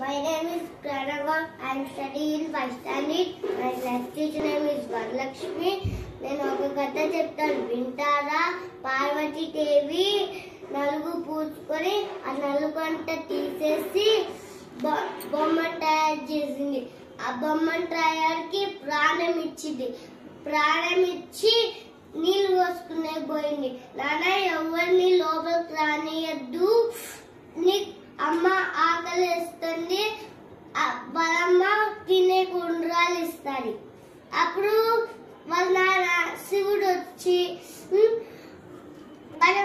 My name is Pranava. I am studying in first standard. My class teacher name is Varalakshmi. నేను ఒక కథ చెప్తాను వింటారా పార్వతీ దేవి నలుగు పూసుకొని ఆ నలుగు అంట తీసేసి బొ- బొమ్మను తయారు చేసింది ఆ బొమ్మను తయారుకి ప్రాణం ఇచ్చింది ప్రాణం ఇచ్చి నీళ్ళు పోసుకునే పోయింది నాన్న ఎవరిని లోపలికి రానియద్దు నీ అమ్మ ఆకలిస్తుంది ఆ వాళ్ళమ్మ తినే కుండ్రాలు ఇస్తుంది అప్పుడు వాళ్ళ నాన్న శివుడు వచ్చి "ఉమ్, మన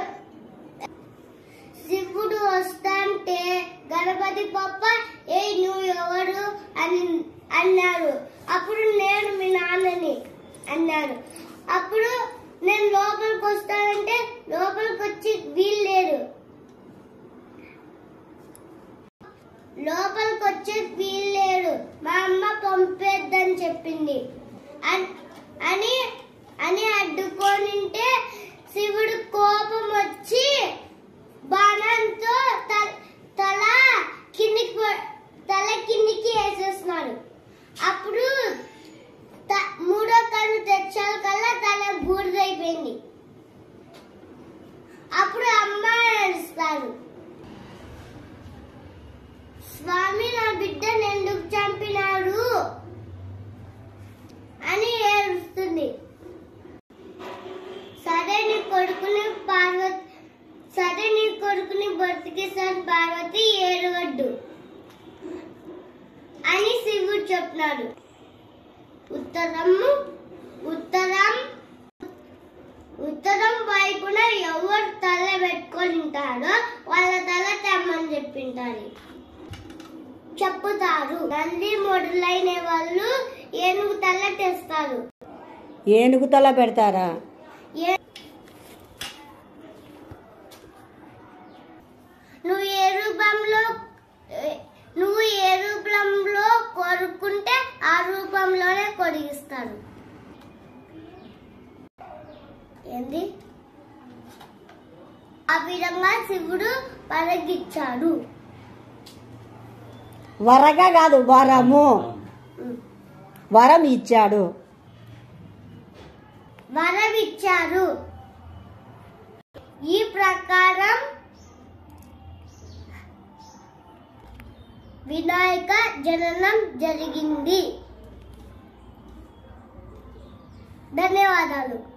శివుడు వస్తాంటే గణపతి పప్ప ఏ నువ్వు ఎవరు అని అన్నారు అప్పుడు నేను మీ నాన్నని అన్నాడు అప్పుడు నేను లోపలికి వస్తానంటే లోపలికి వచ్చి వీల్లేరు లోపలికి వచ్చే వీల్లేడు మా అమ్మ పంపేద్దని చెప్పింది అన్- అని అని అడ్డుకోనింటే శివుడు కోపం వచ్చి బాణంతో త- తల కిందికి ప- తల కిందికి వేసేస్తున్నాడు అప్పుడు త- మూడో కన్ను తెచ్చాల కల్లా తల బూడిదైపోయింది అప్పుడు అమ్మ ఏడుస్తాడు స్వామి నా బిడ్డను ఎందుకు చంపినాడు అని ఏడుస్తుంది సరే నీ కొడుకుని పార్వతి సరే నీ కొడుకుని బ్రతికిస్తాను పార్వతి ఏడవడ్డు అని శివుడు చెప్పినాడు ఉత్తరము ఉత్తరం ఉత్తరం వైపున ఎవరు తల పెట్టుకొని ఉంటారో వాళ్ళ తల తెమ్మని చెప్పింటారు చెప్పుతారు నంది మొదలైన వాళ్ళు ఏనుగు తల తెస్తారు ఏనుగు తల పెడతారా ఏ- నువ్వు ఏ రూపంలో ఏ- నువ్వు ఏ రూపంలో కోరుకుంటే ఆ రూపంలోనే కొరిగిస్తాడు ఏంది ఆ విధంగా శివుడు పరగిచ్చాడు వరగా కాదు వరము వరం ఇచ్చాడు వరమిచ్చారు ఈ ప్రకారం వినాయక జననం జరిగింది ధన్యవాదాలు